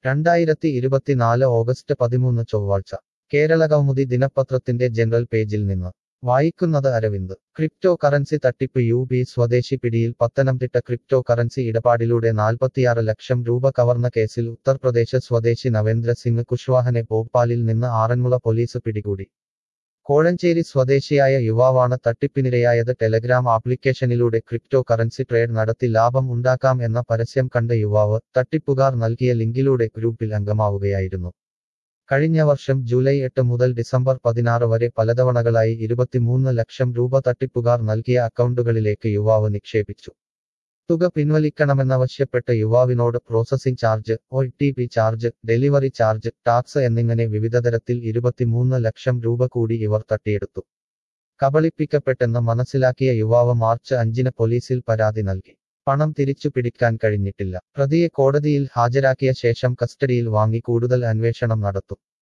രണ്ടായിരത്തി ഇരുപത്തിനാല് ഓഗസ്റ്റ് പതിമൂന്ന് ചൊവ്വാഴ്ച കേരളകൗമുദി ദിനപത്രത്തിന്റെ ജനറൽ പേജിൽ നിന്ന് വായിക്കുന്നത് അരവിന്ദ് ക്രിപ്റ്റോ കറൻസി തട്ടിപ്പ് യു ബി സ്വദേശി പിടിയിൽ പത്തനംതിട്ട ക്രിപ്റ്റോ കറൻസി ഇടപാടിലൂടെ നാൽപ്പത്തിയാറ് ലക്ഷം രൂപ കവർന്ന കേസിൽ ഉത്തർപ്രദേശ് സ്വദേശി നവേന്ദ്ര സിംഗ് കുഷ്വാഹനെ ഭോപ്പാലിൽ നിന്ന് ആറന്മുള പോലീസ് പിടികൂടി കോഴഞ്ചേരി സ്വദേശിയായ യുവാവാണ് തട്ടിപ്പിനിരയായത് ടെലഗ്രാം ആപ്ലിക്കേഷനിലൂടെ ക്രിപ്റ്റോ കറൻസി ട്രേഡ് നടത്തി ലാഭം ഉണ്ടാക്കാം എന്ന പരസ്യം കണ്ട യുവാവ് തട്ടിപ്പുകാർ നൽകിയ ലിങ്കിലൂടെ ഗ്രൂപ്പിൽ അംഗമാവുകയായിരുന്നു കഴിഞ്ഞ വർഷം ജൂലൈ എട്ട് മുതൽ ഡിസംബർ പതിനാറ് വരെ പലതവണകളായി ഇരുപത്തിമൂന്ന് ലക്ഷം രൂപ തട്ടിപ്പുകാർ നൽകിയ അക്കൗണ്ടുകളിലേക്ക് യുവാവ് നിക്ഷേപിച്ചു തുക പിൻവലിക്കണമെന്നാവശ്യപ്പെട്ട യുവാവിനോട് processing charge O T P charge delivery charge tax എന്നിങ്ങനെ വിവിധ തരത്തിൽ ഇരുപത്തിമൂന്ന് ലക്ഷം രൂപ കൂടി ഇവർ തട്ടിയെടുത്തു കബളിപ്പിക്കപ്പെട്ടെന്ന് മനസ്സിലാക്കിയ യുവാവ് മാർച്ച് അഞ്ചിന് പോലീസിൽ പരാതി നൽകി പണം തിരിച്ചു പിടിക്കാൻ കഴിഞ്ഞിട്ടില്ല പ്രതിയെ കോടതിയിൽ ഹാജരാക്കിയ ശേഷം കസ്റ്റഡിയിൽ വാങ്ങി കൂടുതൽ അന്വേഷണം നടത്തും